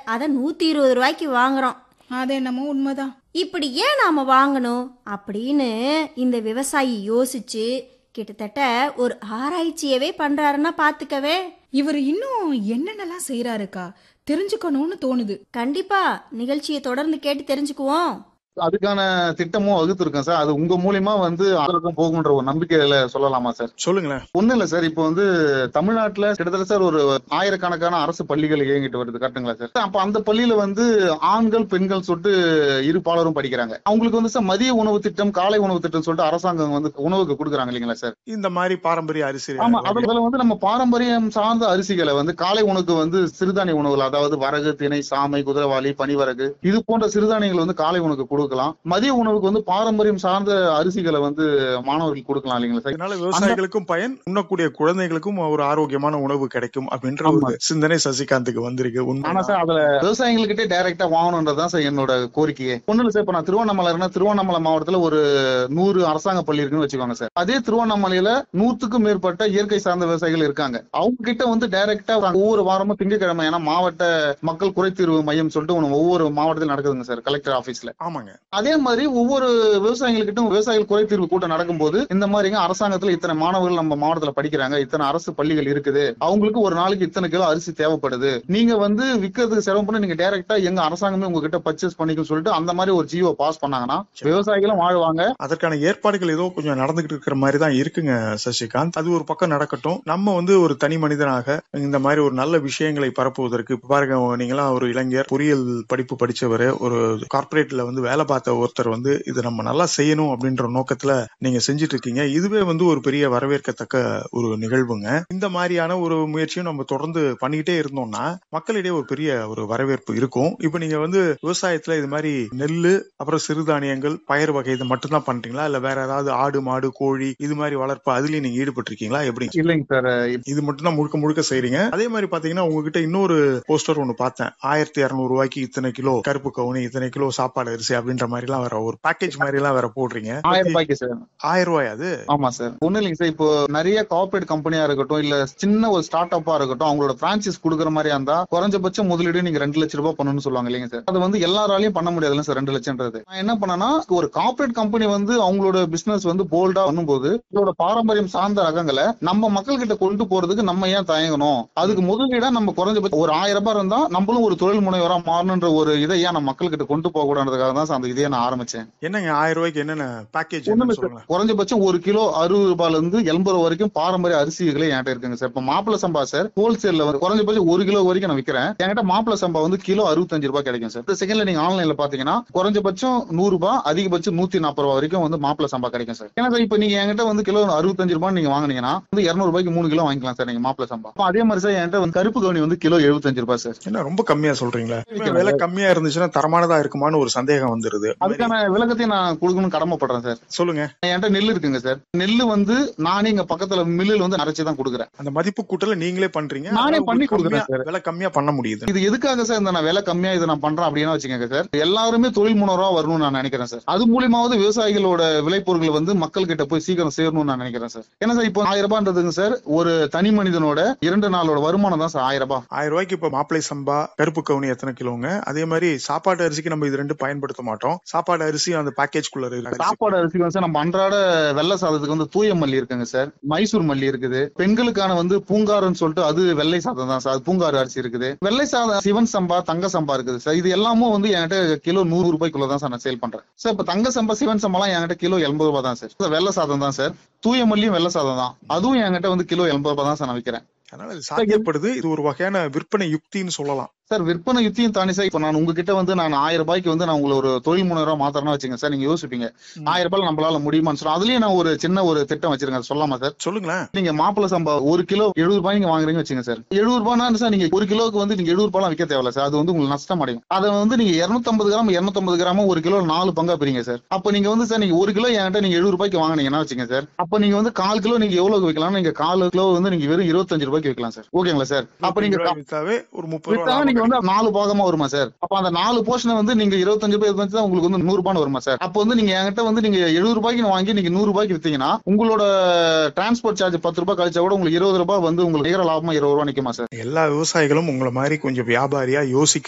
அதை நூத்தி இருபது ரூபாய்க்கு வாங்குறோம் அது என்னமோ உண்மைதான் இப்படி ஏன் நாம வாங்கணும் அப்படின்னு இந்த விவசாயி யோசிச்சு கிட்டத்தட்ட ஒரு ஆராய்ச்சியவே பண்றாருன்னா பாத்துக்கவே இவர் இன்னும் என்னென்னலாம் செய்யறாருக்கா தெரிஞ்சுக்கணும்னு தோணுது கண்டிப்பா நிகழ்ச்சியை தொடர்ந்து கேட்டு தெரிஞ்சுக்குவோம் அதுக்கான திட்டமும் வகுத்துருக்கேன் சார் அது உங்க மூலியமா வந்து அதற்கும் போகுன்ற ஒரு நம்பிக்கையில சொல்லலாமா சார் சொல்லுங்களேன் ஒண்ணு இல்ல சார் இப்போ வந்து தமிழ்நாட்டுல கிட்டத்தட்ட சார் ஒரு ஆயிரக்கணக்கான அரசு பள்ளிகள் இயங்கிட்டு வருது கரெக்டுங்களா சார் அப்ப அந்த பள்ளியில வந்து ஆண்கள் பெண்கள் சொல்லிட்டு இரு பாலரும் படிக்கிறாங்க அவங்களுக்கு வந்து சார் மதிய உணவு திட்டம் காலை உணவு திட்டம் சொல்லிட்டு அரசாங்கம் வந்து உணவுக்கு கொடுக்குறாங்க இல்லைங்களா சார் இந்த மாதிரி பாரம்பரிய அரிசி ஆமா அதுல வந்து நம்ம பாரம்பரியம் சார்ந்த அரிசிகளை வந்து காலை உணவுக்கு வந்து சிறுதானிய உணவுகள் அதாவது வரகு திணை சாமை குதிரைவாளி பனிவரகு இது போன்ற சிறுதானியங்கள் வந்து காலை உணவுக்கு கொடுக்கலாம் மதிய உணவுக்கு வந்து பாரம்பரியம் சார்ந்த அரிசிகளை வந்து மாணவர்களுக்கு கொடுக்கலாம் இல்லைங்களா சார் இதனால விவசாயிகளுக்கும் பயன் உண்ணக்கூடிய குழந்தைகளுக்கும் ஒரு ஆரோக்கியமான உணவு கிடைக்கும் அப்படின்ற ஒரு ஆமா. சிந்தனை சசிகாந்துக்கு வந்திருக்கு ஆனா உண்மை சார் அதுல விவசாயிகள்கிட்டே டைரக்டா வாங்கணுன்றதுதான் சார் என்னோட கோரிக்கையே ஒண்ணு இல்ல சார் இப்ப நான் திருவண்ணாமலை இருக்கேன்னா, திருவண்ணாமலை மாவட்டத்துல ஒரு நூறு அரசாங்க பள்ளி இருக்குன்னு வச்சுக்கோங்க சார் அதே திருவண்ணாமலையில நூத்துக்கும் மேற்பட்ட இயற்கை சார்ந்த விவசாயிகள் இருக்காங்க அவங்க கிட்ட வந்து டைரக்டா ஒவ்வொரு வாரமும் திங்கட்கிழமை ஏன்னா மாவட்ட மக்கள் குறைதீர்வு மையம் சொல்லிட்டு ஒண்ணு ஒவ்வொரு மாவட்டத்தில் நடக்குதுங்க சார் கலெக்டர் ஆபீஸ்ல ஆமாங்க அதே மாதிரி ஒவ்வொரு விவசாயிகள்கிட்டும் விவசாயிகள் குறைதீர்வு கூட்டம் நடக்கும்போது இந்த மாதிரிங்க அரசாங்கத்துல இத்தனை மாணவர்கள் நம்ம மாவட்டத்துல படிக்கிறாங்க இத்தனை அரசு பள்ளிகள் இருக்குது அவங்களுக்கு ஒரு நாளைக்கு இத்தனை கிலோ அரிசி தேவைப்படுது நீங்க வந்து விக்கிறதுக்கு செலவு பண்ணி நீங்க டைரக்டா எங்க அரசாங்கமே உங்ககிட்ட பர்ச்சேஸ் பண்ணிக்கும் சொல்லிட்டு அந்த மாதிரி ஒரு ஜியோ பாஸ் பண்ணாங்கன்னா விவசாயிகளும் வாழ்வாங்க அதற்கான ஏற்பாடுகள் ஏதோ கொஞ்சம் நடந்துகிட்டு இருக்கிற மாதிரி தான் இருக்குங்க சசிகாந்த் அது ஒரு பக்கம் நடக்கட்டும் நம்ம வந்து ஒரு தனி மனிதனாக இந்த மாதிரி ஒரு நல்ல விஷயங்களை பரப்புவதற்கு இப்ப பாருங்க நீங்களாம் ஒரு இளைஞர் பொறியியல் படிப்பு படிச்சவர் ஒரு கார்ப்பரேட்ல வந்து வேலை பார்த்த ஒருத்தர் வந்து இது நம்ம நல்லா செய்யணும் அப்படின்ற நோக்கத்துல நீங்க செஞ்சுட்டு இருக்கீங்க இதுவே வந்து ஒரு பெரிய வரவேற்கத்தக்க ஒரு நிகழ்வுங்க இந்த மாதிரியான ஒரு முயற்சியும் நம்ம தொடர்ந்து பண்ணிக்கிட்டே இருந்தோம்னா மக்களிடையே ஒரு பெரிய ஒரு வரவேற்பு இருக்கும் இப்ப நீங்க வந்து விவசாயத்துல இது மாதிரி நெல்லு அப்புறம் சிறுதானியங்கள் பயிர் வகை இது மட்டும்தான் பண்றீங்களா இல்ல வேற ஏதாவது ஆடு மாடு கோழி இது மாதிரி வளர்ப்பு அதுலயும் நீங்க ஈடுபட்டு இருக்கீங்களா எப்படி இல்லைங்க சார் இது மட்டும் தான் முழுக்க முழுக்க செய்றீங்க அதே மாதிரி பாத்தீங்கன்னா உங்ககிட்ட இன்னொரு போஸ்டர் ஒண்ணு பார்த்தேன் ஆயிரத்தி இருநூறு ரூபாய்க்கு இத்தனை கிலோ கருப்பு கவுனி இத்தனை கிலோ சாப்பாடு அரிசி அப்படின்ற மாதிரி எல்லாம் வேற ஒரு பேக்கேஜ் மாதிரி எல்லாம் வேற போடுறீங்க ஆயிரம் ரூபாய்க்கு சார் ஆயிரம் ரூபாய் அது ஆமா சார் ஒண்ணு இல்லைங்க சார் இப்போ நிறைய கார்பரேட் கம்பெனியா இருக்கட்டும் இல்ல சின்ன ஒரு ஸ்டார்ட் அப்பா இருக்கட்டும் அவங்களோட பிரான்சைஸ் கொடுக்குற மாதிரி இருந்தா குறைஞ்சபட்சம் முதலீடு நீங்க ரெண்டு லட்சம் ரூபாய் பண்ணணும்னு சொல்லுவாங்க இல்லைங்க சார் அது வந்து எல்லாராலையும் பண்ண முடியாதுல்ல சார் ரெண்டு லட்சம்ன்றது நான் என்ன பண்ணேன்னா ஒரு கார்பரேட் கம்பெனி வந்து அவங்களோட பிசினஸ் வந்து போல்டா பண்ணும்போது இதோட பாரம்பரியம் சார்ந்த ரகங்களை நம்ம மக்கள் கிட்ட கொண்டு போறதுக்கு நம்ம ஏன் தயங்கணும் அதுக்கு முதலீடா நம்ம குறைஞ்சபட்சம் ஒரு ஆயிரம் ரூபாய் இருந்தா நம்மளும் ஒரு தொழில் முனைவரா மாறணுன்ற ஒரு இதை ஏன் நம்ம மக்கள் கிட்ட கொண்டு போக கூடாதுக்காக தான் சார் அந்த இதையே நான் ஆரம்பிச்சேன் என்னங்க ஆயிரம் ரூபாய்க்கு என்னென்ன பேக்கேஜ் ஒண்ணுமே சார். சொல்லுங்க குறைஞ்சபட்சம் ஒரு கிலோ அறுபது ரூபாயில இருந்து எண்பது ரூபா வரைக்கும் பாரம்பரிய அரிசிகளே என்கிட்ட இருக்குங்க சார் இப்ப மாப்பிள சம்பா சார் ஹோல்சேல்ல வந்து குறைஞ்சபட்சம் ஒரு கிலோ வரைக்கும் நான் விக்கிறேன் என்கிட்ட மாப்பிள சம்பா வந்து கிலோ அறுபத்தஞ்சு ரூபாய் கிடைக்கும் சார் இந்த செகண்ட்ல நீங்க ஆன்லைன்ல பாத்தீங்கன்னா குறைஞ்சபட்சம் நூறு ரூபாய் அதிகபட்சம் நூத்தி நாற்பது ரூபாய் வரைக்கும் வந்து மாப்பிள சம்பா கிடைக்கும் சார் ஏன்னா சார் இப்ப நீங்க என்கிட்ட வந்து கிலோ அறுபத்தஞ்சு ரூபாய் நீங்க வாங்குனீங்கன்னா வந்து இருநூறு ரூபாய்க்கு மூணு கிலோ வாங்கிக்கலாம் சார் நீங்க மாப்பிள சம்பா அப்ப அதே மாதிரி சார் என்கிட்ட வந்து கருப்பு கவுனி வந்து கிலோ எழுபத்தஞ்சு ரூபாய் சார் என்ன ரொம்ப கம்மியா சொல்றீங்களா இப்ப விலை கம்மியா இருந்துச்சுன்னா தரமானதா இருக்குமான்னு ஒரு சந்தேகம் வந்துருது அதுக்கான விளக்கத்தையும் நான் கொடுக்கணும்னு கடமைப்படுறேன் சார் சொல்லுங்க என்கிட்ட நெல் இருக்குங்க சார் நெல்லு வந்து நானே இங்க பக்கத்துல மில்லில் வந்து அரைச்சு தான் கொடுக்குறேன் அந்த மதிப்பு கூட்டல நீங்களே பண்றீங்க நானே ஆனா பண்ணி உங்களுக்கு கொடுக்குறேன் கம்மியா- விலை கம்மியா பண்ண முடியுது இது எதுக்காக சார் இந்த நான் விலை கம்மியா இதை நான் பண்றேன் அப்படின்னா வச்சுக்கோங்க சார் எல்லாருமே தொழில் முனைவரா வரணும்னு நான் நினைக்கிறேன் சார் அது மூலியமாவது விவசாயிகளோட விளைபொருட்கள் வந்து மக்கள் கிட்ட போய் சீக்கிரம் சேரணும்னு நான் நினைக்கிறேன் சார் ஏன்னா சார் இப்போ ஆயிரம் ரூபான்றதுங்க சார் ஒரு தனி மனிதனோட இரண்டு நாளோட வருமானம் தான் சார் ஆயிரம் ரூபாய் ஆயிரம் ரூபாய்க்கு இப்ப மாப்பிளை சம்பா கருப்பு கவுனி எத்தனை கிலோங்க அதே மாதிரி சாப்பாட்டு அரிசிக்கு நம்ம இது ரெண்டு பயன்படுத்த மாட்டோம் சாப்பாடு அரிசி அந்த பேக்கேஜ் குள்ள இருக்கு சாப்பாடு அரிசி வந்து சார் நம்ம அன்றாட வெள்ளை சாதத்துக்கு வந்து தூய மல்லி இருக்குங்க சார் மைசூர் மல்லி இருக்குது பெண்களுக்கான வந்து பூங்காருன்னு சொல்லிட்டு அது வெள்ளை சாதம் தான் சார் அது பூங்காறு அரிசி இருக்குது வெள்ளை சாதம் சிவன் சம்பா தங்க சம்பா இருக்குது சார் இது எல்லாமும் வந்து என்கிட்ட கிலோ நூறு ரூபாய்க்குள்ள தான் சார் நான் சேல் பண்றேன் சார் இப்ப தங்க சம்பா சிவன் சம்பாலாம் என்கிட்ட கிலோ எண்பது ரூபாய் தான் சார் சார் வெள்ளை சாதம் தான் சார் தூய மல்லியும் வெள்ளை சாதம் தான் அதுவும் என்கிட்ட வந்து கிலோ எண்பது ரூபாய் தான் சார் நான் விற்கிறேன் அதனால இது சாத்தியப்படுது இது ஒரு வகையான விற்பனை யுக்தின்னு சொல்லலாம் சார் விற்பனை யுத்தியும் தாண்டி சார் இப்ப நான் உங்ககிட்ட வந்து நான் ஆயிரம் ரூபாய்க்கு வந்து நான் உங்களை ஒரு தொழில் முனைவரா மாத்தறேன்னா வச்சுங்க சார் நீங்க யோசிப்பீங்க ஆயிரம் ரூபாய் நம்மளால முடியுமான்னு சொல்லி அதுலயும் நான் ஒரு சின்ன ஒரு திட்டம் வச்சிருக்கேன் அது சொல்லாமா சார் சொல்லுங்களேன் நீங்க மாப்பிள சம்பா ஒரு கிலோ எழுபது ரூபாய் நீங்க வாங்குறீங்க வச்சுங்க சார் எழுபது ரூபாய்னா சார் நீங்க ஒரு கிலோக்கு வந்து நீங்க எழுபது ரூபாய் விற்க தேவையில்ல சார் அது வந்து உங்களுக்கு நஷ்டம் அடையும் அதை வந்து நீங்க 250 கிராம் 250 கிராம் ஒரு கிலோ நாலு பங்கா பிரிங்க சார் அப்ப நீங்க வந்து சார் நீங்க ஒரு கிலோ என்கிட்ட நீங்க எழுபது ரூபாய்க்கு வாங்குனீங்கன்னா வச்சுங்க சார் அப்ப நீங்க வந்து கால் கிலோ நீங்க எவ்வளவு விற்கலாம் நீங்க கால் கிலோ வந்து நீங்க வெறும் இருபத்தஞ்சு ரூபாய்க்கு விற்கலாம் சார் ஓகேங்களா சார் அப்ப நீங்க இருபது ரூபாய் வித்தாவே ஒரு முப்பது ரூபாய் வித்தா லாபம் நீங்க வந்து நாலு பாகமா வருமா சார் அப்ப அந்த நாலு போர்ஷனை வந்து நீங்க இருபத்தஞ்சு ரூபாய் இருபத்தஞ்சு தான் உங்களுக்கு வந்து நூறு ரூபாய் வருமா சார் அப்போ வந்து நீங்க என்கிட்ட வந்து நீங்க எழுபது ரூபாய்க்கு வாங்கி நீங்க நூறு ரூபாய்க்கு வித்தீங்கன்னா உங்களோட டிரான்ஸ்போர்ட் சார்ஜ் பத்து ரூபாய் கழிச்சா கூட உங்களுக்கு இருபது ரூபாய் வந்து உங்களுக்கு நிகர லாபமா இருபது ரூபாய் நிக்குமா சார் எல்லா விவசாயிகளும் உங்களை மாதிரி கொஞ்சம் வியாபாரியா யோசிக்க